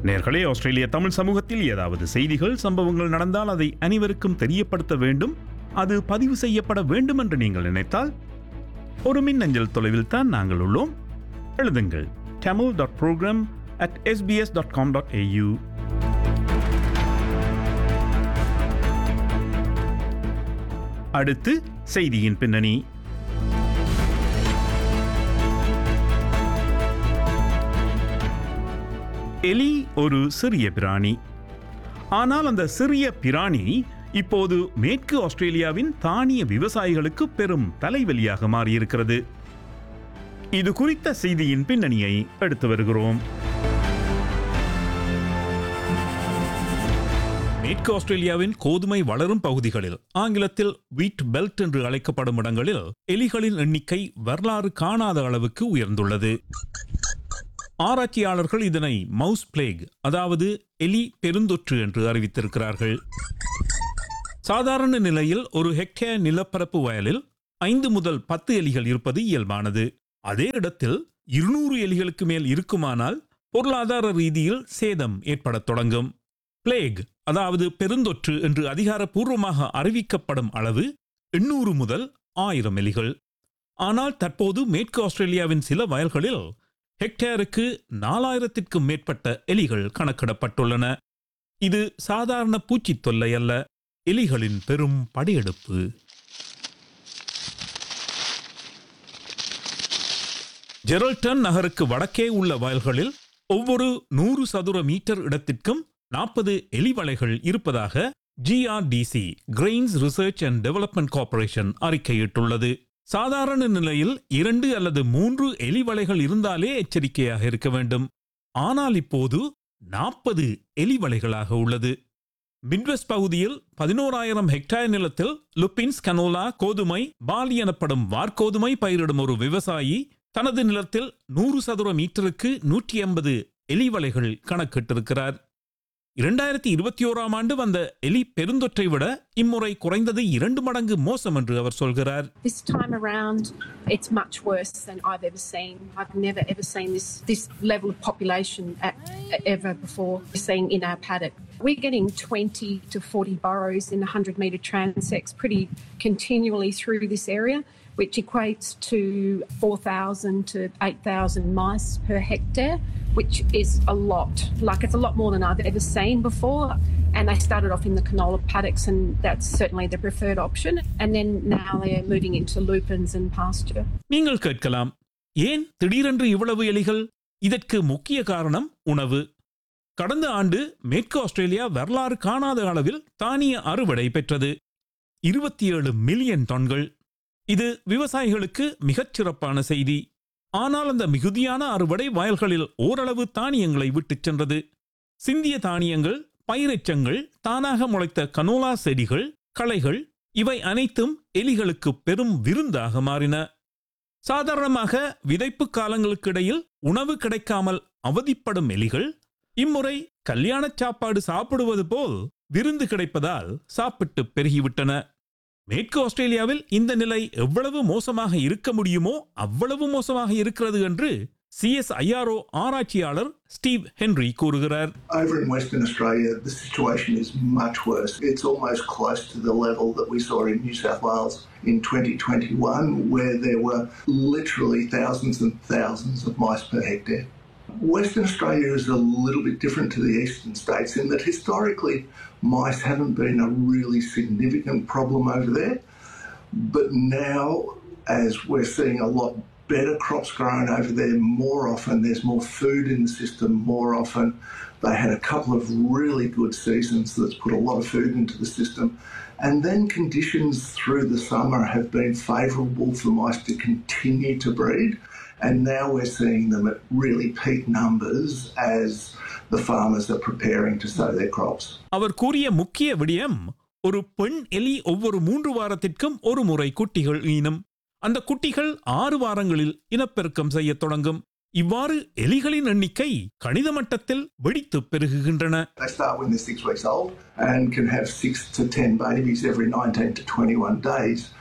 நேர்களே ஆஸ்திரேலிய தமிழ் சமூகத்தில் ஏதாவது செய்திகள் சம்பவங்கள் நடந்தால் அதை அனைவருக்கும் தெரியப்படுத்த வேண்டும் அது பதிவு செய்யப்பட வேண்டும் என்று நீங்கள் நினைத்தால் ஒரு மின்னஞ்சல் தொலைவில் தான் நாங்கள் உள்ளோம் எழுதுங்கள் Tamil dot program at SBS dot com dot AU அடுத்து செய்தியின் பின்னணி எலி ஒரு சிறிய பிராணி ஆனால் அந்த சிறிய பிராணி இப்போது மேற்கு ஆஸ்திரேலியாவின் தானிய விவசாயிகளுக்கு பெரும் தலைவலியாக மாறியிருக்கிறது இது குறித்த செய்தியின் பின்னணியை எடுத்து வருகிறோம் மேற்கு ஆஸ்திரேலியாவின் கோதுமை வளரும் பகுதிகளில் ஆங்கிலத்தில் வீட் பெல்ட் என்று அழைக்கப்படும் இடங்களில் எலிகளின் எண்ணிக்கை வரலாறு காணாத அளவுக்கு உயர்ந்துள்ளது ஆராய்ச்சியாளர்கள் இதனை மவுஸ் பிளேக் அதாவது எலி பெருந்தொற்று என்று அறிவித்திருக்கிறார்கள் சாதாரண நிலையில் ஒரு ஹெக்டேர் நிலப்பரப்பு வயலில் ஐந்து முதல் பத்து எலிகள் இருப்பது இயல்பானது அதே இடத்தில் இருநூறு எலிகளுக்கு மேல் இருக்குமானால் பொருளாதார ரீதியில் சேதம் ஏற்படத் தொடங்கும் பிளேக் அதாவது பெருந்தொற்று என்று அதிகாரப்பூர்வமாக அறிவிக்கப்படும் அளவு எண்ணூறு முதல் ஆயிரம் எலிகள் ஆனால் தற்போது மேற்கு ஆஸ்திரேலியாவின் சில வயல்களில் ஹெக்டேருக்கு நாலாயிரத்திற்கும் மேற்பட்ட எலிகள் கணக்கிடப்பட்டுள்ளன இது சாதாரண பூச்சித் தொல்லை அல்ல எலிகளின் பெரும் படையெடுப்பு ஜெரல்டன் நகருக்கு வடக்கே உள்ள வயல்களில் ஒவ்வொரு நூறு சதுர மீட்டர் இடத்திற்கும் நாற்பது எலிவலைகள் இருப்பதாக GRDC grains research and development corporation அறிக்கையிட்டுள்ளது சாதாரண நிலையில் இரண்டு அல்லது மூன்று எலிவலைகள் இருந்தாலே எச்சரிக்கையாக இருக்க வேண்டும் ஆனால் இப்போது நாற்பது எலிவலைகளாக உள்ளது மிட்வெஸ்ட் பகுதியில் பதினோராயிரம் ஹெக்டேர் நிலத்தில் லுப்பின்ஸ் கனோலா கோதுமை பாலி எனப்படும் வார்கோதுமை பயிரிடும் ஒரு விவசாயி தனது நிலத்தில் நூறு சதுர மீட்டருக்கு நூற்றி எண்பது எலிவலைகள் கணக்கிட்டிருக்கிறார் இரண்டாயிரத்தி இருபத்தி ஓராம் ஆண்டு வந்த எலி பெருந்தொற்றை விட இம்முறை குறைந்தது இரண்டு மடங்கு மோசம் என்று அவர் சொல்கிறார் This time around, it's much worse than I've ever seen. I've never ever seen this this level of population at, ever before seen in our paddock. We're getting 20 to 40 burrows in the 100 metre transects pretty continually through this area, which equates to 4,000 to 8,000 mice per hectare, which is a lot. Like it's a lot more than I've ever seen before. And they started off in the canola paddocks, and that's certainly the preferred option. And then now they're moving into lupins and pasture. நீங்கள் கேட்கலாம் ஏன் திடீரென்று இவ்வளவு எலிகள் இதற்கு முக்கிய காரணம் உணவு கடந்த ஆண்டு மேற்கு ஆஸ்திரேலியா வரலாறு காணாத அளவில் தானிய அறுவடை பெற்றது இருபத்தி ஏழு மில்லியன் டன்கள் இது விவசாயிகளுக்கு மிகச் சிறப்பான செய்தி ஆனால் அந்த மிகுதியான அறுவடை வயல்களில் ஓரளவு தானியங்களை விட்டுச் சென்றது சிந்திய தானியங்கள் பயிரெச்சங்கள் தானாக முளைத்த கனோலா செடிகள் களைகள் இவை அனைத்தும் எலிகளுக்கு பெரும் விருந்தாக மாறின சாதாரணமாக விதைப்பு காலங்களுக்கு இடையில் உணவு கிடைக்காமல் அவதிப்படும் எலிகள் இம்முறை கல்யாணச் சாப்பாடு சாப்பிடுவது போல் விருந்து கிடைப்பதால் சாப்பிட்டு பெருகிவிட்டன மேற்கு ஆஸ்திரேலியாவில் இந்த நிலை எவ்வளவு மோசமாக இருக்க முடியுமோ அவ்வளவு மோசமாக இருக்கிறது என்று சிஎஸ்ஐஆர்ஓ ஆராய்ச்சியாளர் ஸ்டீவ் ஹென்ரி கூறுகிறார் Over in Western Australia, the situation is much worse. It's almost close to the level that we saw in New South Wales in 2021, where there were literally thousands and thousands of mice per hectare. Western Australia is a little bit different to the eastern states in that historically mice haven't been a really significant problem over there. But now, as we're seeing a lot better crops grown over there more often, there's more food in the system more often. They had a couple of really good seasons that's put a lot of food into the system. And then conditions through the summer have been favourable for mice to continue to breed. And now we're seeing them at really peak numbers as the farmers are preparing to sow their crops. அவர் கூறிய முக்கிய விடயம் ஒரு பெண் எலி ஒவ்வொரு மூன்று வாரத்திற்கும் ஒரு முறை குட்டிகள் ஈனும் அந்த குட்டிகள் ஆறு வாரங்களில் இனப்பெருக்கம் செய்யத் தொடங்கும் இவ்வாறு எலிகளின் எண்ணிக்கை கணித மட்டத்தில் வெடித்து பெருகுகின்றன They start when they're six weeks old and can have six to ten babies every 19 to 21 days.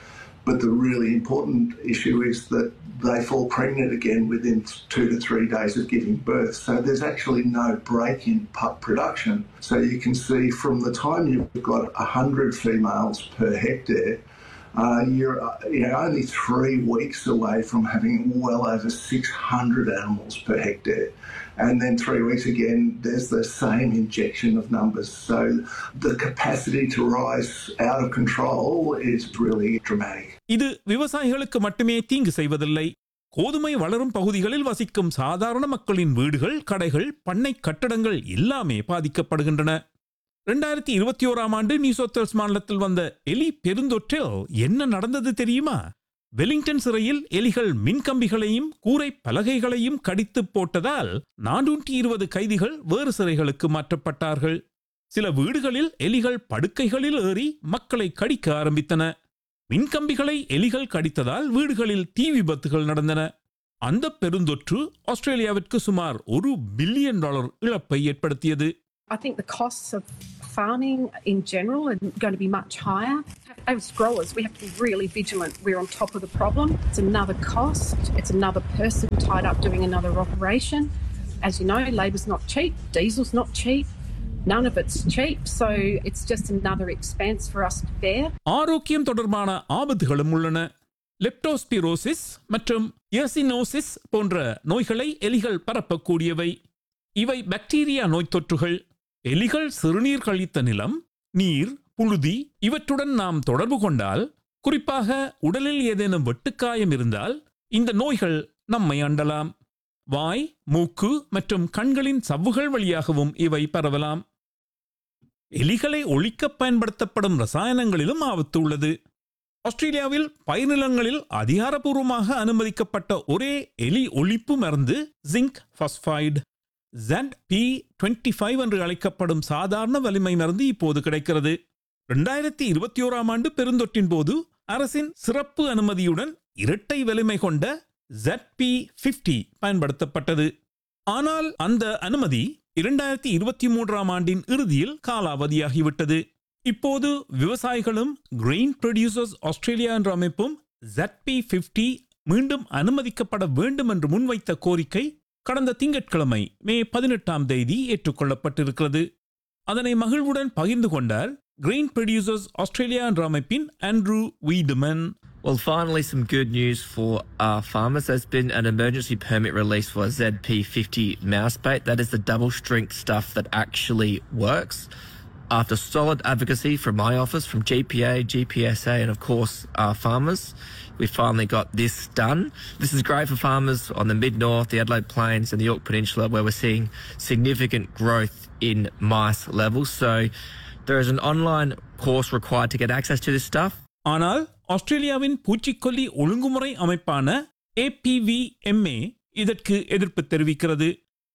But the really important issue is that they fall pregnant again within two to three days of giving birth. So there's actually no break in pup production. So you can see from the time you've got 100 females per hectare, uh, you're uh, you know, only three weeks away from having well over 600 animals per hectare. And then three weeks again, there's the same injection of numbers. So the capacity to rise out of control is really dramatic. இது விவசாயிகளுக்கு மட்டுமே தீங்கு செய்வதில்லை கோதுமை வளரும் பகுதிகளில் வசிக்கும் சாதாரண மக்களின் வீடுகள் கடைகள் பண்ணை கட்டடங்கள் எல்லாமே பாதிக்கப்படுகின்றன ரெண்டாயிரத்தி இருபத்தி ஓராம் ஆண்டு நியூசோத்தல்ஸ் மாநிலத்தில் வந்த எலி பெருந்தொற்றில் என்ன நடந்தது தெரியுமா வெலிங்டன் சிறையில் எலிகள் மின்கம்பிகளையும் கூரை பலகைகளையும் கடித்து போட்டதால் நானூற்றி இருபது கைதிகள் வேறு சிறைகளுக்கு மாற்றப்பட்டார்கள் சில வீடுகளில் எலிகள் படுக்கைகளில் ஏறி மக்களை கடிக்க ஆரம்பித்தன மின்கம்பிகளை எலிகள் கடித்ததால் வீடுகளில் தீ விபத்துகள் நடந்தன அந்த பெருந்தொற்று ஆஸ்திரேலியாவிற்கு சுமார் ஒரு பில்லியன் டாலர் இழப்பை ஏற்படுத்தியது I think the costs of farming in general are going to be much higher. As growers, we have to be really vigilant. We're on top of the problem. It's another cost, it's another person tied up doing another operation. As you know, labour's not cheap, diesel's not cheap, none of it's cheap. So it's just another expense for us to bear. ஆரோக்கியம் தொடர்பான ஆபத்துகளும் உள்ளன leptospirosis மற்றும் எசினோசிஸ் போன்ற நோய்களை எலிகள் பரப்பக்கூடியவை இவை bacteria நோய் தொற்றுகள் எலிகள் சிறுநீர் கழித்த நிலம் நீர் புழுதி இவற்றுடன் நாம் தொடர்பு கொண்டால் குறிப்பாக உடலில் ஏதேனும் வெட்டுக்காயம் இருந்தால் இந்த நோய்கள் நம்மை அண்டலாம் வாய் மூக்கு மற்றும் கண்களின் சவ்வுகள் வழியாகவும் இவை பரவலாம் எலிகளை ஒழிக்க பயன்படுத்தப்படும் ரசாயனங்களிலும் ஆபத்து உள்ளது ஆஸ்திரேலியாவில் பயிர்நிலங்களில் அதிகாரப்பூர்வமாக அனுமதிக்கப்பட்ட ஒரே எலி ஒழிப்பு மருந்து ஜிங்க் பாஸ்பைடு ஜண்ட் பி டுவெண்ட்டி ஃபைவ் என்று அழைக்கப்படும் சாதாரண வலிமை மருந்து இப்போது கிடைக்கிறது ரெண்டாயிரத்தி இருபத்தி ஓராம் ஆண்டு பெருந்தொற்றின் போது அரசின் சிறப்பு அனுமதியுடன் இரட்டை வலிமை கொண்ட ZP பிப்டி பயன்படுத்தப்பட்டது ஆனால் அந்த அனுமதி இரண்டாயிரத்தி இருபத்தி மூன்றாம் ஆண்டின் இறுதியில் காலாவதியாகிவிட்டது இப்போது விவசாயிகளும் கிரெயின் ப்ரொடியூசர்ஸ் ஆஸ்திரேலியா என்ற அமைப்பும் ZP பிப்டி மீண்டும் அனுமதிக்கப்பட வேண்டும் என்று முன்வைத்த கோரிக்கை கடந்த திங்கட்கிழமை மே பதினெட்டாம் தேதி ஏற்றுக்கொள்ளப்பட்டிருக்கிறது அதனை மகிழ்வுடன் பகிர்ந்து கொண்டார் கிரெயின் ப்ரொடியூசர்ஸ் ஆஸ்திரேலியா என்ற அமைப்பின் Andrew Weidemann Well, finally, some good news for our farmers. There's been an emergency permit release for ZP50 mouse bait. That is the double strength stuff that actually works. After solid advocacy from my office, from GPA, GPSA, and of course our farmers, we finally got this done. This is great for farmers on the mid north, the Adelaide Plains, and the York Peninsula, where we're seeing significant growth in mice levels. So there is an online course required to get access to this stuff. ஆனால் ஆஸ்திரேலியாவின் பூச்சிக்கொல்லி ஒழுங்குமுறை அமைப்பான ஏபிவிஎம்ஏ இதற்கு எதிர்ப்பு தெரிவிக்கிறது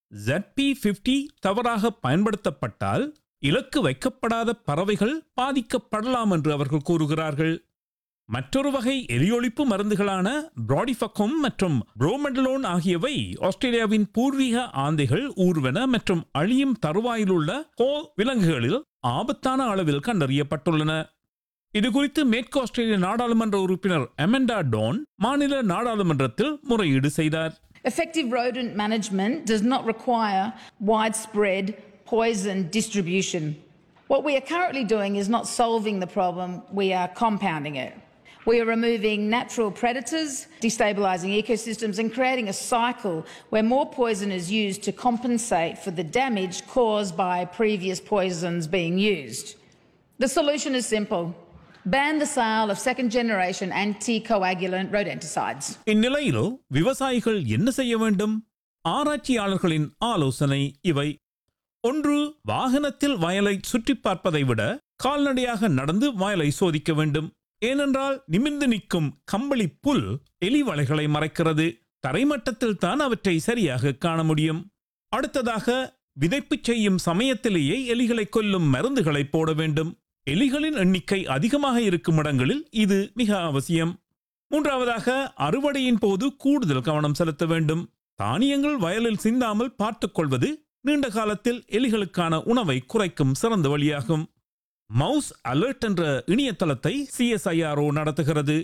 ZP fifty தவறாக பயன்படுத்தப்பட்டால் இலக்கு வைக்கப்படாத பறவைகள் பாதிக்கப்படலாம் என்று அவர்கள் கூறுகிறார்கள் மற்றொரு வகை எலியொழிப்பு மருந்துகளான பிராடிஃபக்கம் மற்றும் புரோமெடலோன் ஆகியவை ஆஸ்திரேலியாவின் பூர்வீக ஆந்தைகள் ஊர்வன மற்றும் அழியும் தருவாயிலுள்ள கோ விலங்குகளில் ஆபத்தான அளவில் கண்டறியப்பட்டுள்ளன இது குறித்து மேற்கு ஆஸ்திரேலிய நாடாளுமன்ற உறுப்பினர் அமெண்டா டோன் மாநில நாடாளுமன்றத்தில் முறையீடு செய்தார் Effective rodent management does not require widespread poison distribution. What we are currently doing is not solving the problem, we are compounding it. We are removing natural predators, destabilising ecosystems, and creating a cycle where more poison is used to compensate for the damage caused by previous poisons being used. The solution is simple ban the sale of second generation anticoagulant rodenticides. இந்நிலையில் விவசாயிகள் என்ன செய்ய வேண்டும் ஆராய்ச்சியாளர்களின் ஆலோசனை இவை ஒன்று வாகனத்தில் வயலை சுற்றி பார்ப்பதை விட கால்நடையாக நடந்து வயலை சோதிக்க வேண்டும் ஏனென்றால் நிமிர்ந்து நிற்கும் கம்பளி புல் எலி வலைகளை மறைக்கிறது தரைமட்டத்தில் தான் அவற்றை சரியாக காண முடியும் அடுத்ததாக விதைப்பு செய்யும் சமயத்திலேயே எலிகளை கொல்லும் மருந்துகளை போட வேண்டும் எலிகளின் எண்ணிக்கை அதிகமாக இருக்கும் இடங்களில் இது மிக அவசியம் மூன்றாவதாக அறுவடையின் போது கூடுதல் கவனம் செலுத்த வேண்டும் தானியங்கள் வயலில் சிந்தாமல் பார்த்துக் கொள்வது நீண்ட காலத்தில் எலிகளுக்கான உணவை குறைக்கும் சிறந்த வழியாகும் மவுஸ் அலர்ட் என்ற இணையதளத்தை சிஎஸ்ஐஆர்ஓ நடத்துகிறது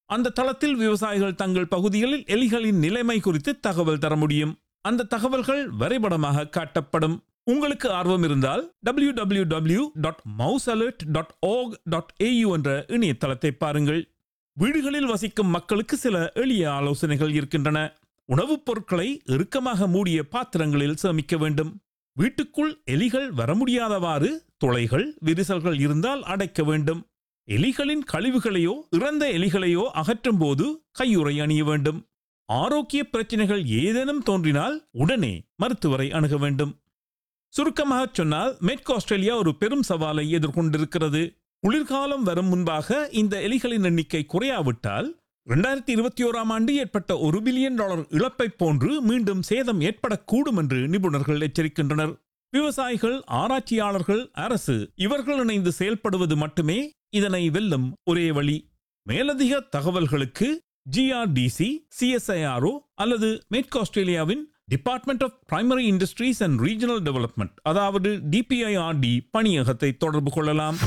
அந்த தளத்தில் விவசாயிகள் தங்கள் பகுதிகளில் எலிகளின் நிலைமை குறித்து தகவல் தர முடியும் அந்த தகவல்கள் வரைபடமாக காட்டப்படும் உங்களுக்கு ஆர்வம் இருந்தால் W W W dot mouse alert dot org dot AU என்ற இணையதளத்தை பாருங்கள் வீடுகளில் வசிக்கும் மக்களுக்கு சில எளிய ஆலோசனைகள் இருக்கின்றன உணவுப் பொருட்களை இறுக்கமாக மூடிய பாத்திரங்களில் சேமிக்க வேண்டும் வீட்டுக்குள் எலிகள் வர முடியாதவாறு துளைகள் விரிசல்கள் இருந்தால் அடைக்க வேண்டும் எலிகளின் கழிவுகளையோ இறந்த எலிகளையோ அகற்றும் போது கையுறை அணிய வேண்டும் ஆரோக்கிய பிரச்சனைகள் ஏதேனும் தோன்றினால் உடனே மருத்துவரை அணுக வேண்டும் சுருக்கமாகச் சொன்னால் மேற்கு ஆஸ்திரேலியா ஒரு பெரும் சவாலை எதிர்கொண்டிருக்கிறது குளிர்காலம் வரும் முன்பாக இந்த எலிகளின் எண்ணிக்கை குறையாவிட்டால் இரண்டாயிரத்தி இருபத்தி ஓராம் ஆண்டு ஏற்பட்ட ஒரு பில்லியன் டாலர் இழப்பை போன்று மீண்டும் சேதம் ஏற்படக்கூடும் என்று நிபுணர்கள் எச்சரிக்கின்றனர் விவசாயிகள் ஆராய்ச்சியாளர்கள் அரசு இவர்கள் இணைந்து செயல்படுவது மட்டுமே இதனை வெல்லும் ஒரே வழி மேலதிக தகவல்களுக்கு ஜிஆர்டிசி சிஎஸ்ஐஆர்ஓ அல்லது மேற்கு ஆஸ்திரேலியாவின் department of primary industries and regional development அதாவது டிபிஐஆர்டி பணியகத்தை தொடர்பு கொள்ளலாம்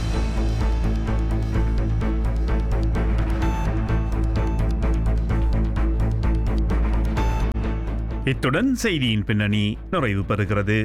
இத்துடன் செய்தியின் பின்னணி நிறைவு பெறுகிறது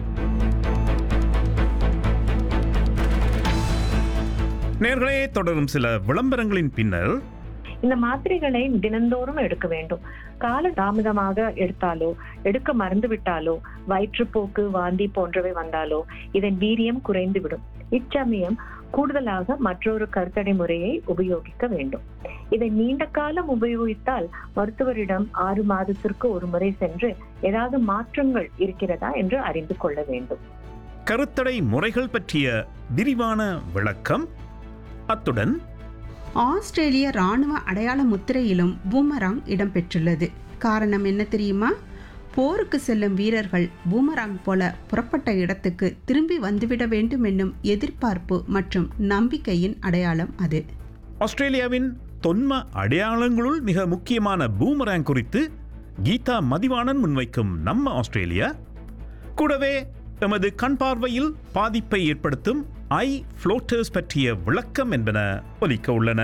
நேர்களே தொடரும் சில விளம்பரங்களின் பின்னர் இந்த மாத்திரைகளை தினந்தோறும் எடுக்க வேண்டும் கால தாமதமாக எடுத்தாலோ எடுக்க மறந்து விட்டாலோ வயிற்றுப்போக்கு வாந்தி போன்றவை வந்தாலோ இதன் வீரியம் குறைந்துவிடும் இச்சமயம் கூடுதலாக மற்றொரு கருத்தடை முறையை உபயோகிக்க வேண்டும் இதை நீண்ட காலம் உபயோகித்தால் மருத்துவரிடம் ஆறு மாதத்திற்கு ஒரு முறை சென்று ஏதாவது மாற்றங்கள் இருக்கிறதா என்று அறிந்து கொள்ள வேண்டும் கருத்தடை முறைகள் பற்றிய விரிவான விளக்கம் அத்துடன் ஆஸ்திரேலிய ராணுவ அடையாள முத்திரையிலும் பூமராங் இடம்பெற்றுள்ளது காரணம் என்ன தெரியுமா போருக்கு செல்லும் வீரர்கள் பூமராங் போல புறப்பட்ட இடத்துக்கு திரும்பி வந்துவிட வேண்டும் என்னும் எதிர்பார்ப்பு மற்றும் நம்பிக்கையின் அடையாளம் அது ஆஸ்திரேலியாவின் தொன்ம அடையாளங்களுள் மிக முக்கியமான பூமராங் குறித்து கீதா மதிவாணன் முன்வைக்கும் நம்ம ஆஸ்திரேலியா கூடவே எமது கண் பார்வையில் பாதிப்பை ஏற்படுத்தும் ஐ ஃப்ளோட்டர்ஸ் பற்றிய விளக்கம் என்பன ஒலிக்க உள்ளன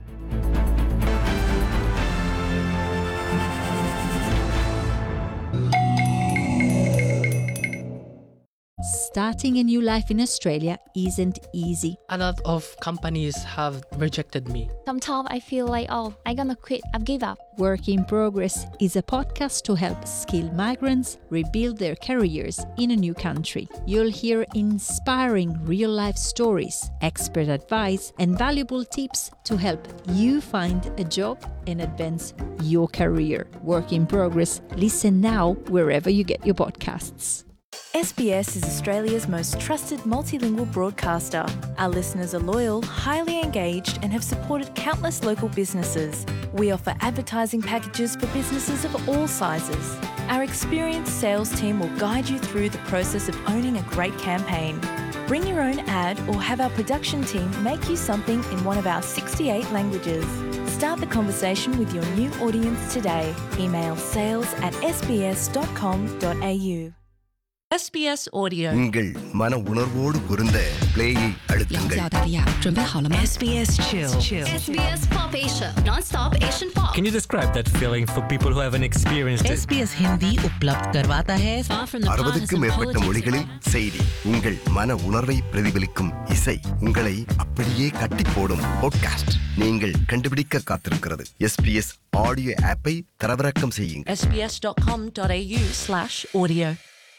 Starting a new life in Australia isn't easy. A lot of companies have rejected me. Sometimes I feel like, oh, I'm gonna quit, I've give up. Work in Progress is a podcast to help skilled migrants rebuild their careers in a new country. You'll hear inspiring real life stories, expert advice, and valuable tips to help you find a job and advance your career. Work in Progress. Listen now wherever you get your podcasts. SBS is Australia's most trusted multilingual broadcaster. Our listeners are loyal, highly engaged, and have supported countless local businesses. We offer advertising packages for businesses of all sizes. Our experienced sales team will guide you through the process of owning a great campaign. Bring your own ad or have our production team make you something in one of our 68 languages. Start the conversation with your new audience today. Email sales at sbs.com.au. SBS Audio. உங்கள் மன உணர்வோடு பொருந்த பிளேயை அழுத்துங்கள் SBS Chill. SBS Pop Asia, non-stop Asian pop. Can you describe that feeling for people who haven't experienced it? SBS Hindi उपलब्ध करवाता है Far from the அறுபதுக்கும் மேற்பட்ட மொழிகளில் செய்தி உங்கள் மன உணர்வை பிரதிபலிக்கும் இசை உங்களை அப்படியே கட்டி போடும் பாட்காஸ்ட் நீங்கள் கண்டுபிடிக்க காத்திருக்கிறது எஸ்பிஎஸ் ஆடியோ ஆப்பை தரவிறக்கம் செய்யுங்கள் sbs.com.au slash audio.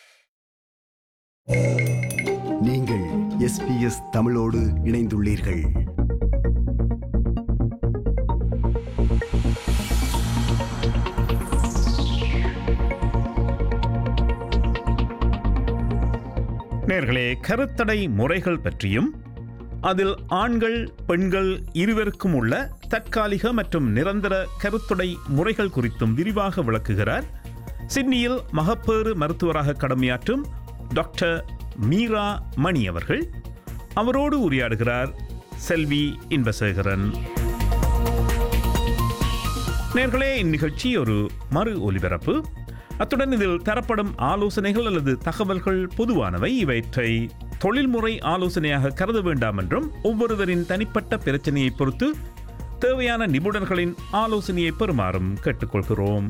நீங்கள் எஸ்பிஎஸ் தமிழோடு இணைந்துள்ளீர்கள் நேர்களே கருத்தடை முறைகள் பற்றியும் அதில் ஆண்கள் பெண்கள் இருவருக்கும் உள்ள தற்காலிக மற்றும் நிரந்தர கருத்தடை முறைகள் குறித்தும் விரிவாக விளக்குகிறார் சிட்னியில் மகப்பேறு மருத்துவராக கடமையாற்றும் டாக்டர் மீரா மணி அவர்கள் அவரோடு உரையாடுகிறார் செல்வி இன்பசேகரன் நேர்களே இந்நிகழ்ச்சி ஒரு மறு ஒலிபரப்பு அத்துடன் இதில் தரப்படும் ஆலோசனைகள் அல்லது தகவல்கள் பொதுவானவை இவற்றை தொழில்முறை ஆலோசனையாக கருத வேண்டாம் என்றும் ஒவ்வொருவரின் தனிப்பட்ட பிரச்சனையை பொறுத்து தேவையான நிபுணர்களின் ஆலோசனையை பெறுமாறும் கேட்டுக்கொள்கிறோம்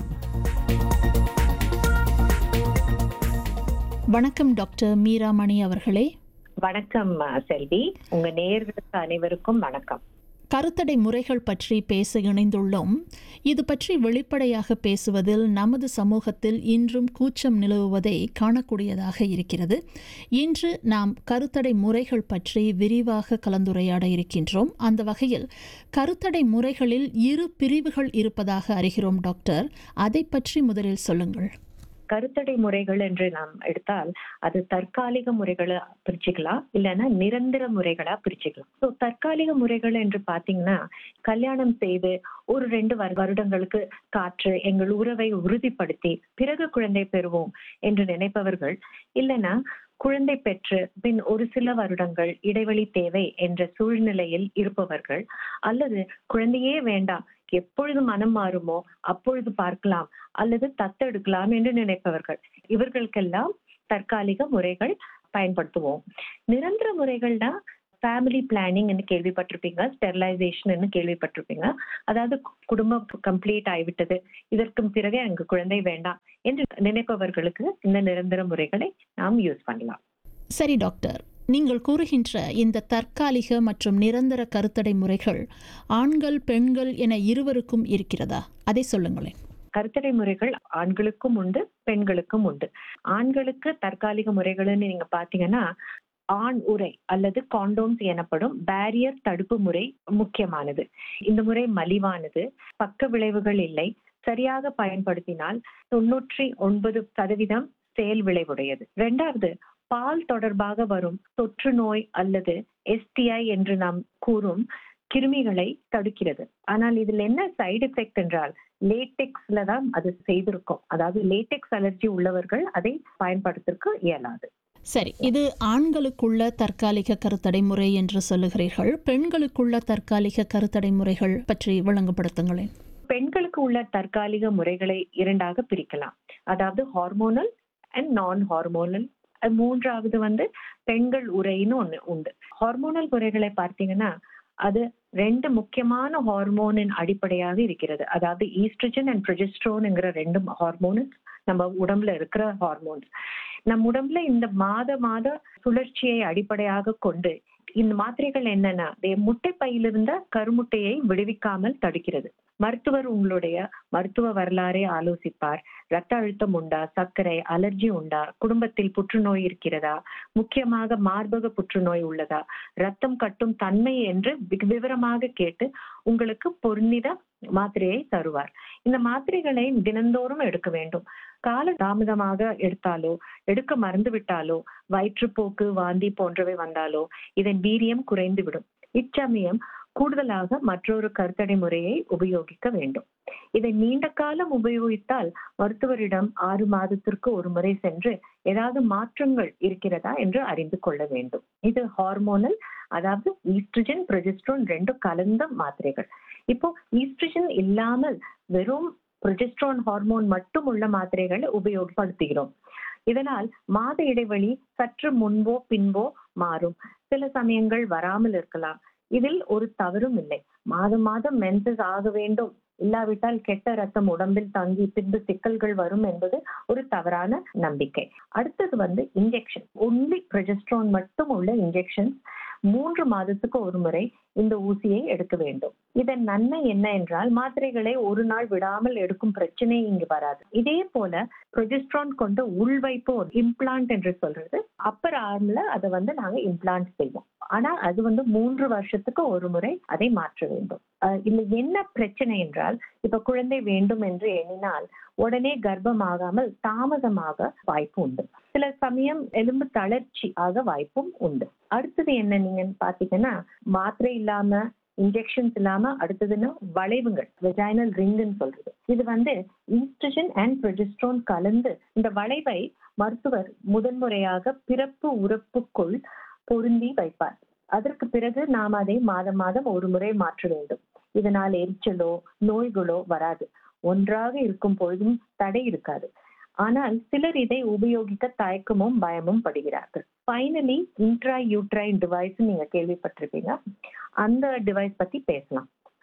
வணக்கம் டாக்டர் மீராமணி அவர்களே வணக்கம் அஹ், செல்வி உங்க நேயர்களுக்கு அனைவருக்கும் வணக்கம் கருத்தடை முறைகள் பற்றி பேச இணைந்துள்ளோம் இது பற்றி வெளிப்படையாக பேசுவதில் நமது சமூகத்தில் இன்றும் கூச்சம் நிலவுவதை காணக்கூடியதாக இருக்கிறது இன்று நாம் கருத்தடை முறைகள் பற்றி விரிவாக கலந்துரையாட இருக்கின்றோம் அந்த வகையில் கருத்தடை முறைகளில் இரு பிரிவுகள் இருப்பதாக அறிகிறோம் டாக்டர் அதை பற்றி முதலில் சொல்லுங்கள் கருத்தடை முறைகள் என்று நாம் எடுத்தால் அது தற்காலிக முறைகளை பிரிச்சுக்கலாம் இல்லைன்னா நிரந்தர முறைகளா பிரிச்சுக்கலாம் ஸோ தற்காலிக முறைகள் என்று பாத்தீங்கன்னா கல்யாணம் செய்து ஒரு ரெண்டு வரு- வருடங்களுக்கு காற்று எங்கள் உறவை உறுதிப்படுத்தி பிறகு குழந்தை பெறுவோம் என்று நினைப்பவர்கள் இல்லைன்னா குழந்தை பெற்று பின் ஒரு சில வருடங்கள் இடைவெளி தேவை என்ற சூழ்நிலையில் இருப்பவர்கள் அல்லது குழந்தையே வேண்டாம் எப்பொழுது மனம் மாறுமோ அப்பொழுது பார்க்கலாம் அல்லது தத்தெடுக்கலாம் என்று நினைப்பவர்கள் இவர்களுக்கெல்லாம் தற்காலிக முறைகள் பயன்படுத்துவோம் நிரந்தர முறைகள்னா ஃபேமிலி பிளானிங் கேள்விப்பட்டிருப்பீங்க ஸ்டெரிலைசேஷன் கேள்விப்பட்டிருப்பீங்க அதாவது கு- குடும்பம் கம்ப்ளீட் ஆகிவிட்டது இதற்கு பிறகு எனக்கு குழந்தை வேண்டாம் என்று நினைப்பவர்களுக்கு இந்த நிரந்தர முறைகளை நாம் யூஸ் பண்ணலாம் சரி டாக்டர் நீங்கள் கூறுகின்ற இந்த தற்காலிக மற்றும் நிரந்தர கருத்தடை முறைகள் ஆண்கள் பெண்கள் என இருவருக்கும் இருக்கிறதா அதை சொல்லுங்களேன் கருத்தடை முறைகள் ஆண்களுக்கும் உண்டு பெண்களுக்கும் உண்டு ஆண்களுக்கு தற்காலிக முறைகள்னு நீங்க பாத்தீங்கன்னா ஆண் உரை அல்லது காண்டோம்ஸ் எனப்படும் பேரியர் தடுப்பு முறை முக்கியமானது இந்த முறை மலிவானது பக்க விளைவுகள் இல்லை சரியாக பயன்படுத்தினால் தொன்னூற்றி ஒன்பது சதவீதம் செயல் விளைவுடையது இரண்டாவது பால் தொடர்பாக வரும் தொற்று நோய் அல்லது எஸ்டிஐ என்று நாம் கூறும் கிருமிகளை தடுக்கிறது ஆனால் இதில் என்ன சைடு எஃபெக்ட் என்றால் லேட்டெக்ஸ்ல தான் அது செய்திருக்கும் அதாவது லேட்டெக்ஸ் அலர்ஜி உள்ளவர்கள் அதை பயன்படுத்திற்கு இயலாது சரி இது ஆண்களுக்குள்ள தற்காலிக கருத்தடை முறை என்று சொல்லுகிறீர்கள் பெண்களுக்குள்ள தற்காலிக கருத்தடை முறைகள் பற்றி விளங்கப்படுத்துங்களேன் பெண்களுக்கு உள்ள தற்காலிக முறைகளை இரண்டாக பிரிக்கலாம் அதாவது ஹார்மோனல் அண்ட் நான் ஹார்மோனல் மூன்றாவது வந்து பெண்கள் உரைன்னு ஒண்ணு உண்டு ஹார்மோனல் முறைகளை பார்த்தீங்கன்னா அது ரெண்டு முக்கியமான ஹார்மோனின் அடிப்படையாக இருக்கிறது அதாவது ஈஸ்ட்ரஜன் அண்ட் ப்ரொஜெஸ்ட்ரோன்ங்கிற ரெண்டு ஹார்மோன்ஸ் நம்ம உடம்புல இருக்கிற ஹார்மோன்ஸ் நம் உடம்புல இந்த மாத மாத சுழற்சியை அடிப்படையாக கொண்டு இந்த மாத்திரைகள் என்னன்னா முட்டை பையிலிருந்த கருமுட்டையை விடுவிக்காமல் தடுக்கிறது மருத்துவர் உங்களுடைய மருத்துவ வரலாறை ஆலோசிப்பார் ரத்த அழுத்தம் உண்டா சர்க்கரை அலர்ஜி உண்டா குடும்பத்தில் புற்றுநோய் இருக்கிறதா முக்கியமாக மார்பக புற்றுநோய் உள்ளதா ரத்தம் கட்டும் தன்மை என்று வி- விவரமாக கேட்டு உங்களுக்கு பொருந்தித மாத்திரையை தருவார் இந்த மாத்திரைகளை தினந்தோறும் எடுக்க வேண்டும் கால தாமதமாக எடுத்தாலோ எடுக்க மறந்து விட்டாலோ வயிற்றுப்போக்கு வாந்தி போன்றவை வந்தாலோ இதன் வீரியம் குறைந்து விடும் இச்சமயம் கூடுதலாக மற்றொரு கருத்தடை முறையை உபயோகிக்க வேண்டும் இதை நீண்ட காலம் உபயோகித்தால் மருத்துவரிடம் ஆறு மாதத்திற்கு ஒரு முறை சென்று ஏதாவது மாற்றங்கள் இருக்கிறதா என்று அறிந்து கொள்ள வேண்டும் இது ஹார்மோனல் அதாவது ஈஸ்ட்ரஜன் ப்ரொஜெஸ்ட்ரோன் ரெண்டும் கலந்த மாத்திரைகள் இப்போ ஈஸ்ட்ரஜன் இல்லாமல் வெறும் ப்ரொஜெஸ்ட்ரோன் ஹார்மோன் மட்டும் உள்ள மாத்திரைகளை உபயோகப்படுத்துகிறோம் இதனால் மாத இடைவெளி சற்று முன்போ பின்போ மாறும் சில சமயங்கள் வராமல் இருக்கலாம் இதில் ஒரு தவறும் இல்லை மாதம் மாதம் மென்சஸ் ஆக வேண்டும் இல்லாவிட்டால் கெட்ட ரத்தம் உடம்பில் தங்கி பின்பு சிக்கல்கள் வரும் என்பது ஒரு தவறான நம்பிக்கை அடுத்தது வந்து இன்ஜெக்ஷன் ஒன்லி ப்ரொஜெஸ்ட்ரான் மட்டும் உள்ள இன்ஜெக்ஷன் மூன்று மாதத்துக்கு ஒரு முறை இந்த ஊசியை எடுக்க வேண்டும் இதன் நன்மை என்ன என்றால் மாத்திரைகளை ஒரு நாள் விடாமல் எடுக்கும் பிரச்சனை இங்கு வராது இதே போல ப்ரொஜெஸ்ட்ரான் கொண்ட உள்வைப்பு இம்ப்ளான்ட் என்று சொல்றது அப்பர் ஆர்ம்ல அதை வந்து நாங்க இம்ப்ளான்ட் செய்வோம் ஆனா அது வந்து மூன்று வருஷத்துக்கு ஒரு முறை அதை மாற்ற வேண்டும் அஹ் இதுல என்ன பிரச்சனை என்றால் இப்ப குழந்தை வேண்டும் என்று எண்ணினால் உடனே கர்ப்பமாகாமல் தாமதமாக வாய்ப்பு உண்டு சில சமயம் எலும்பு தளர்ச்சி ஆக வாய்ப்பும் உண்டு அடுத்தது என்ன நீங்க பாத்தீங்கன்னா மாத்திரை இல்லாம இன்ஜெக்ஷன்ஸ் இல்லாம அடுத்ததுன்னா வளைவுகள் வெஜைனல் ரிங்குன்னு சொல்றது இது வந்து ஈஸ்ட்ரஜன் அண்ட் ப்ரொஜெஸ்ட்ரோன் கலந்து இந்த வளைவை மருத்துவர் முதன்முறையாக பிறப்பு உறுப்புக்குள் பொருந்தி வைப்பார் அதற்கு பிறகு நாம் அதை மாதம் மாதம் ஒரு முறை மாற்ற வேண்டும் இதனால் எரிச்சலோ நோய்களோ வராது ஒன்றாக இருக்கும் பொழுதும் தடை இருக்காது ஆனால் சிலர் இதை உபயோகிக்க தயக்கமும் பயமும் படுகிறார்கள் ஃபைனலி இன்ட்ரா யூட்ரைன் டிவைஸ் நீங்க கேள்விப்பட்டிருப்பீங்க அந்த டிவைஸ் பத்தி பேசலாம்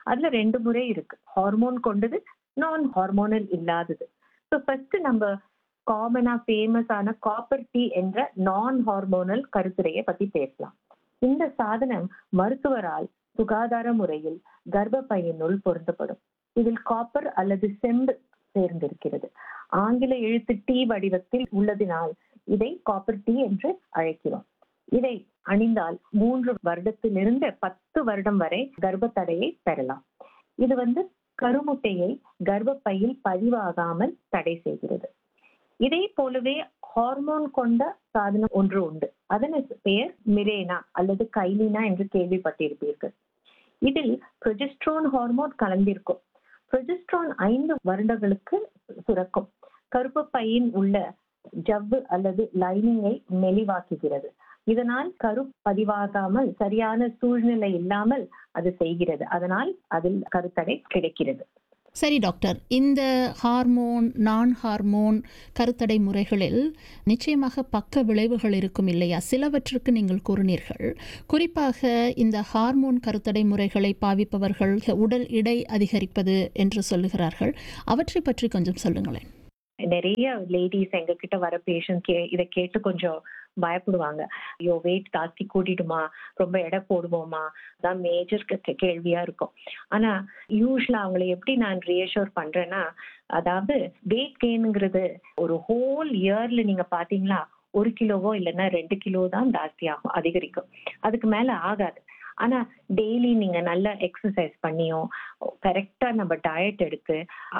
அதுல ரெண்டு முறை இருக்கு ஹார்மோன் கொண்டது நான் ஹார்மோனல் இல்லாதது ஸோ ஃபர்ஸ்ட் நம்ம காமனா ஃபேமஸான காப்பர் டீ என்ற நான் ஹார்மோனல் கருத்துரையை பத்தி பேசலாம் இந்த சாதனம் மருத்துவரால் சுகாதார முறையில் கர்ப்பப்பையினுள் பொருத்தப்படும் இதில் காப்பர் அல்லது செம்பு சேர்ந்திருக்கிறது ஆங்கில எழுத்து டி வடிவத்தில் உள்ளதினால் இதை காப்பர் டீ என்று அழைக்கிறோம் இதை அணிந்தால் மூன்று வருடத்திலிருந்து பத்து வருடம் வரை கர்ப்பத்தடையை பெறலாம் இது வந்து கருமுட்டையை கர்ப்பப்பையில் பதிவாகாமல் தடை செய்கிறது இதே போலவே ஹார்மோன் கொண்ட சாதனம் ஒன்று உண்டு அதன் பெயர் மிரேனா அல்லது கைலினா என்று கேள்விப்பட்டிருப்பீர்கள் இதில் ப்ரொஜெஸ்ட்ரோன் ஹார்மோன் கலந்திருக்கும் ப்ரொஜெஸ்ட்ரான் ஐந்து வருடங்களுக்கு சுரக்கும் கருப்பு பையின் உள்ள ஜவ்வு அல்லது லைனிங்கை மெலிவாக்குகிறது இதனால் கரு பதிவாகாமல் சரியான சூழ்நிலை இல்லாமல் அது செய்கிறது அதனால் அதில் கருத்தடை கிடைக்கிறது சரி டாக்டர் இந்த ஹார்மோன் நான் ஹார்மோன் கருத்தடை முறைகளில் நிச்சயமாக பக்க விளைவுகள் இருக்கும் இல்லையா சிலவற்றுக்கு நீங்கள் கூறினீர்கள் குறிப்பாக இந்த ஹார்மோன் கருத்தடை முறைகளை பாவிப்பவர்கள் உடல் எடை அதிகரிப்பது என்று சொல்லுகிறார்கள் அவற்றை பற்றி கொஞ்சம் சொல்லுங்களேன் நிறைய லேடிஸ் எங்க கிட்ட வர பேஷண்ட் கே இதை கேட்டு கொஞ்சம் பயப்படுவாங்க ஐயோ வெயிட் ஜாஸ்தி கூட்டிடுமா ரொம்ப எடை போடுவோமா அதான் மேஜர் கேள்வியா இருக்கும் ஆனா யூஸ்வலா அவங்களை எப்படி நான் ரியஷோர் பண்றேன்னா அதாவது வெயிட் கெயின்ங்கிறது ஒரு ஹோல் இயர்ல நீங்க பாத்தீங்களா ஒரு கிலோவோ இல்லைன்னா ரெண்டு கிலோ தான் ஜாஸ்தி ஆகும் அதிகரிக்கும் அதுக்கு மேல ஆகாது ஆனா டெய்லி நீங்க நல்ல எக்ஸசைஸ் பண்ணியும் கரெக்டா நம்ம டயட் எடுத்து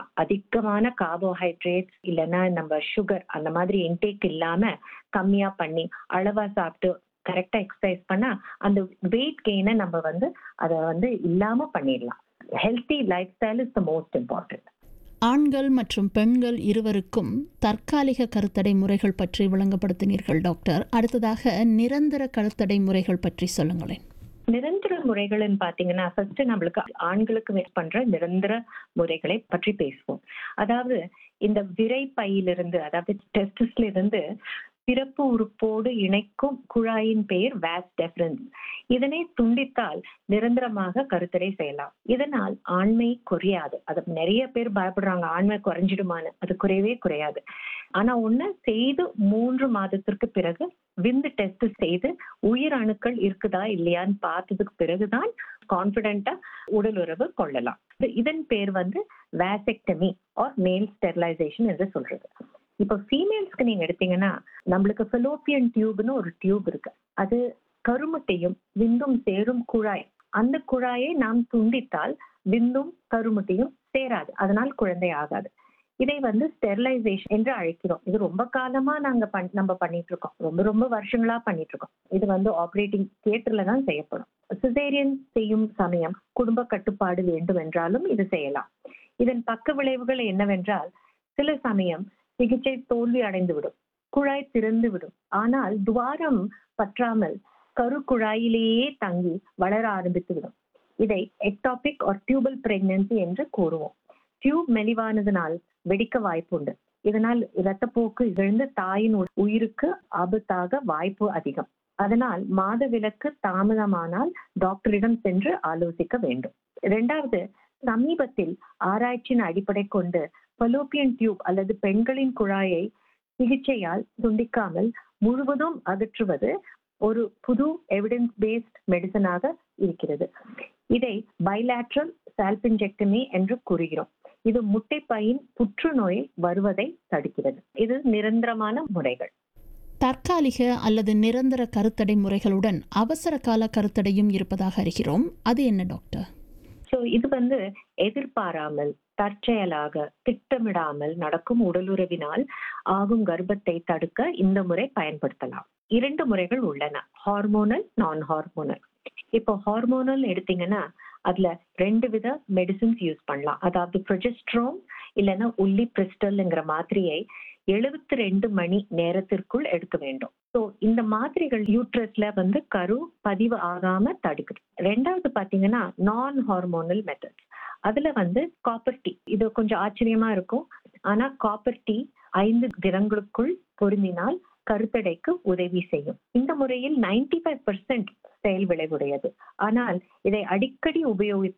அதிகமான கார்போஹைட்ரேட்ஸ் இல்லைன்னா நம்ம சுகர் அந்த மாதிரி இன்டேக் இல்லாம கம்மியா பண்ணி அளவா சாப்பிட்டு கரெக்டா எக்ஸசைஸ் பண்ணா அந்த வெயிட் கெயினை நம்ம வந்து அதை வந்து இல்லாம பண்ணிடலாம் healthy lifestyle is the most important ஆண்கள் மற்றும் பெண்கள் இருவருக்கும் தற்காலிக கருத்தடை முறைகள் பற்றி விளங்கப்படுத்தினீர்கள் டாக்டர் அடுத்ததாக நிரந்தர கருத்தடை முறைகள் பற்றி சொல்லுங்களேன் நிரந்தர முறைகள்னு பாத்தீங்கன்னா ஃபர்ஸ்ட் நம்மளுக்கு ஆண்களுக்கு பண்ற நிரந்தர முறைகளை பற்றி பேசுவோம் அதாவது இந்த விரை பையிலிருந்து அதாவது டெஸ்டிஸ்ல இருந்து பிறப்பு உறுப்போடு இணைக்கும் குழாயின் பெயர் வேஸ் டெஃபரன்ஸ் இதனை துண்டித்தால் நிரந்தரமாக கருத்தடை செய்யலாம் இதனால் ஆண்மை குறையாது அது நிறைய பேர் பயப்படுறாங்க ஆண்மை குறைஞ்சிடுமான்னு அது குறையவே குறையாது ஆனா ஒண்ணு செய்து மூன்று மாதத்திற்கு பிறகு விந்து டெஸ்ட் செய்து உயிர் அணுக்கள் இருக்குதா இல்லையான்னு பார்த்ததுக்கு பிறகுதான் கான்பிடென்டா உடல் உறவு கொள்ளலாம் இதன் பேர் வந்து வேசெக்டமி ஆர் மேல் ஸ்டெரிலைசேஷன் என்று சொல்றது இப்போ ஃபீமேல்ஸ்க்கு நீங்க எடுத்தீங்கன்னா நம்மளுக்கு ஃபெலோப்பியன் டியூப்னு ஒரு டியூப் இருக்கு அது கருமுட்டையும் விந்தும் சேரும் குழாய் அந்த குழாயை நாம் துண்டித்தால் விந்தும் கருமுட்டையும் சேராது அதனால் குழந்தை ஆகாது இதை வந்து ஸ்டெரிலைசேஷன் என்று அழைக்கிறோம் இது ரொம்ப காலமா நாங்க பண் நம்ம பண்ணிட்டு இருக்கோம் ரொம்ப ரொம்ப வருஷங்களா பண்ணிட்டு இருக்கோம் இது வந்து ஆப்ரேட்டிங் தியேட்டர்ல தான் செய்யப்படும் சிசேரியன் செய்யும் சமயம் குடும்ப கட்டுப்பாடு வேண்டும் என்றாலும் இது செய்யலாம் இதன் பக்க விளைவுகள் என்னவென்றால் சில சமயம் சிகிச்சை தோல்வி அடைந்து விடும் குழாய் திறந்து விடும் ஆனால் துவாரம் பற்றாமல் கரு குழாயிலேயே தங்கி வளர ஆரம்பித்து விடும் இதை எக்டாபிக் ஆர் டியூபல் பிரெக்னன்சி என்று கூறுவோம் டியூப் மெலிவானதனால் வெடிக்க வாய்ப்புண்டு இதனால் இரத்தப்போக்கு இழந்து தாயின் உயிருக்கு ஆபத்தாக வாய்ப்பு அதிகம் அதனால் மாத விலக்கு தாமதமானால் டாக்டரிடம் சென்று ஆலோசிக்க வேண்டும் இரண்டாவது சமீபத்தில் ஆராய்ச்சியின் அடிப்படை கொண்டு பலோப்பியன் டியூப் அல்லது பெண்களின் குழாயை சிகிச்சையால் துண்டிக்காமல் முழுவதும் அகற்றுவது ஒரு புது எவிடன்ஸ் பேஸ்ட் மெடிசனாக இருக்கிறது இதை பைலாட்ரல் சால்பின்ஜெக்டமி என்று கூறுகிறோம் இது முட்டைப்பையின் புற்றுநோய் வருவதை தடுக்கிறது இது நிரந்தரமான முறைகள் தற்காலிக அல்லது நிரந்தர கருத்தடை முறைகளுடன் அவசர கால கருத்தடையும் இருப்பதாக அறிகிறோம் அது என்ன டாக்டர் ஸோ இது வந்து எதிர்பாராமல் தற்செயலாக திட்டமிடாமல் நடக்கும் உடலுறவினால் ஆகும் கர்ப்பத்தை தடுக்க இந்த முறை பயன்படுத்தலாம் இரண்டு முறைகள் உள்ளன ஹார்மோனல் நான் ஹார்மோனல் இப்போ ஹார்மோனல் எடுத்தீங்கன்னா அதுல ரெண்டு வித மெடிசின்ஸ் யூஸ் பண்ணலாம் அதாவது ப்ரொஜெஸ்ட்ரோன் இல்லைன்னா உள்ளி பிரிஸ்டல்ங்கிற மாத்திரையை எழுபத்தி ரெண்டு மணி நேரத்திற்குள் எடுக்க வேண்டும் ஸோ இந்த மாத்திரைகள் யூட்ரஸ்ல வந்து கரு பதிவு ஆகாம தடுக்குது ரெண்டாவது பாத்தீங்கன்னா நான் ஹார்மோனல் மெத்தட்ஸ் அதுல வந்து காப்பர் டீ இது கொஞ்சம் ஆச்சரியமா இருக்கும் ஆனா காப்பர் டீ ஐந்து தினங்களுக்குள் பொருந்தினால் கருத்தடைக்கு உதவி செய்யும் இந்த முறையில் நைன்டி ஃபைவ் பர்சன்ட் செயல் விளைவுடையது ஆனால் இதை அடிக்கடி உபயோகித்தால்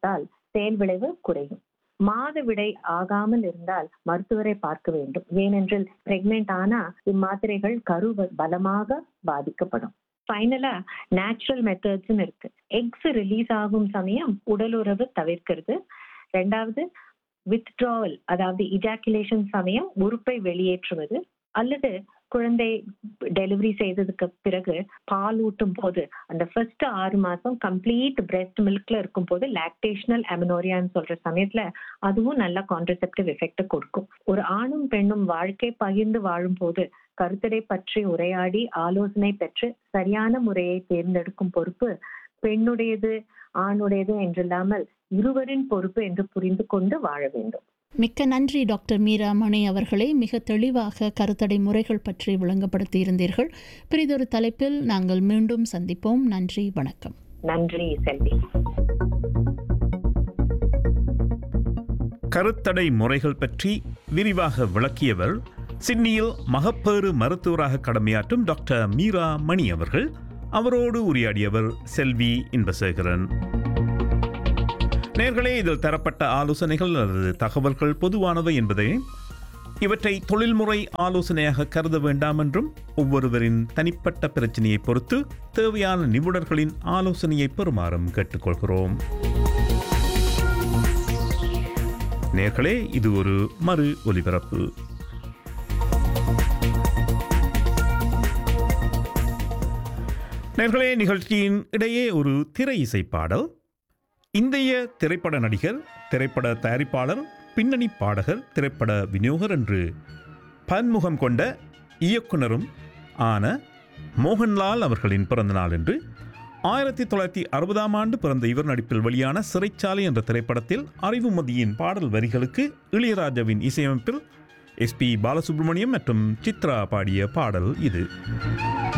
செயல் விளைவு குறையும் மாதவிடை ஆகாமல் இருந்தால் மருத்துவரை பார்க்க வேண்டும் ஏனென்றால் பிரெக்னென்ட் ஆனா இம்மாத்திரைகள் கரு பலமாக பாதிக்கப்படும் ஃபைனலா நேச்சுரல் மெத்தட்ஸ்னு இருக்கு எக்ஸ் ரிலீஸ் ஆகும் சமயம் உடலுறவு தவிர்க்கிறது ரெண்டாவது வித்ட்ராவல் அதாவது இஜாக்குலேஷன் சமயம் உறுப்பை வெளியேற்றுவது அல்லது குழந்தை டெலிவரி செய்ததுக்கு பிறகு பால் ஊட்டும் போது அந்த ஃபர்ஸ்ட் ஆறு மாசம் கம்ப்ளீட் பிரெஸ்ட் மில்க்ல இருக்கும் போது லாக்டேஷனல் அமினோரியான்னு சொல்ற சமயத்துல அதுவும் நல்ல கான்ட்ரசெப்டிவ் எஃபெக்ட் கொடுக்கும் ஒரு ஆணும் பெண்ணும் வாழ்க்கை பகிர்ந்து வாழும் போது கருத்தடை பற்றி உரையாடி ஆலோசனை பெற்று சரியான முறையை தேர்ந்தெடுக்கும் பொறுப்பு பெண்ணுடையது ஆணுடையது என்றில்லாமல் இருவரின் பொறுப்பு என்று புரிந்து கொண்டு வாழ வேண்டும் மிக்க நன்றி டாக்டர் மீரா மணி அவர்களே மிக தெளிவாக கருத்தடை முறைகள் பற்றி விளங்கப்படுத்தியிருந்தீர்கள் பிறிதொரு தலைப்பில் நாங்கள் மீண்டும் சந்திப்போம் நன்றி வணக்கம் நன்றி செல்வி கருத்தடை முறைகள் பற்றி விரிவாக விளக்கியவர் சிட்னியில் மகப்பேறு மருத்துவராக கடமையாற்றும் டாக்டர் மீரா மணி அவர்கள் அவரோடு உரையாடியவர் செல்வி இன்பசேகரன் நேர்களே இதில் தரப்பட்ட ஆலோசனைகள் அல்லது தகவல்கள் பொதுவானவை என்பதை இவற்றை தொழில்முறை ஆலோசனையாக கருத வேண்டாம் என்றும் ஒவ்வொருவரின் தனிப்பட்ட பிரச்சனையை பொறுத்து தேவையான நிபுணர்களின் ஆலோசனையை பெறுமாறும் கேட்டுக்கொள்கிறோம் நேர்களே இது ஒரு மறு ஒலிபரப்பு நேர்களே நிகழ்ச்சியின் இடையே ஒரு திரை இசை பாடல் இந்திய திரைப்பட நடிகர் திரைப்பட தயாரிப்பாளர் பின்னணி பாடகர் திரைப்பட விநியோகர் என்று பன்முகம் கொண்ட இயக்குனரும் ஆன மோகன்லால் அவர்களின் பிறந்த நாள் என்று ஆயிரத்தி தொள்ளாயிரத்தி அறுபதாம் ஆண்டு பிறந்த இவர் நடிப்பில் வெளியான சிறைச்சாலை என்ற திரைப்படத்தில் அறிவுமதியின் பாடல் வரிகளுக்கு இளையராஜாவின் இசையமைப்பில் எஸ்பி பாலசுப்ரமணியம் மற்றும் சித்ரா பாடிய பாடல் இது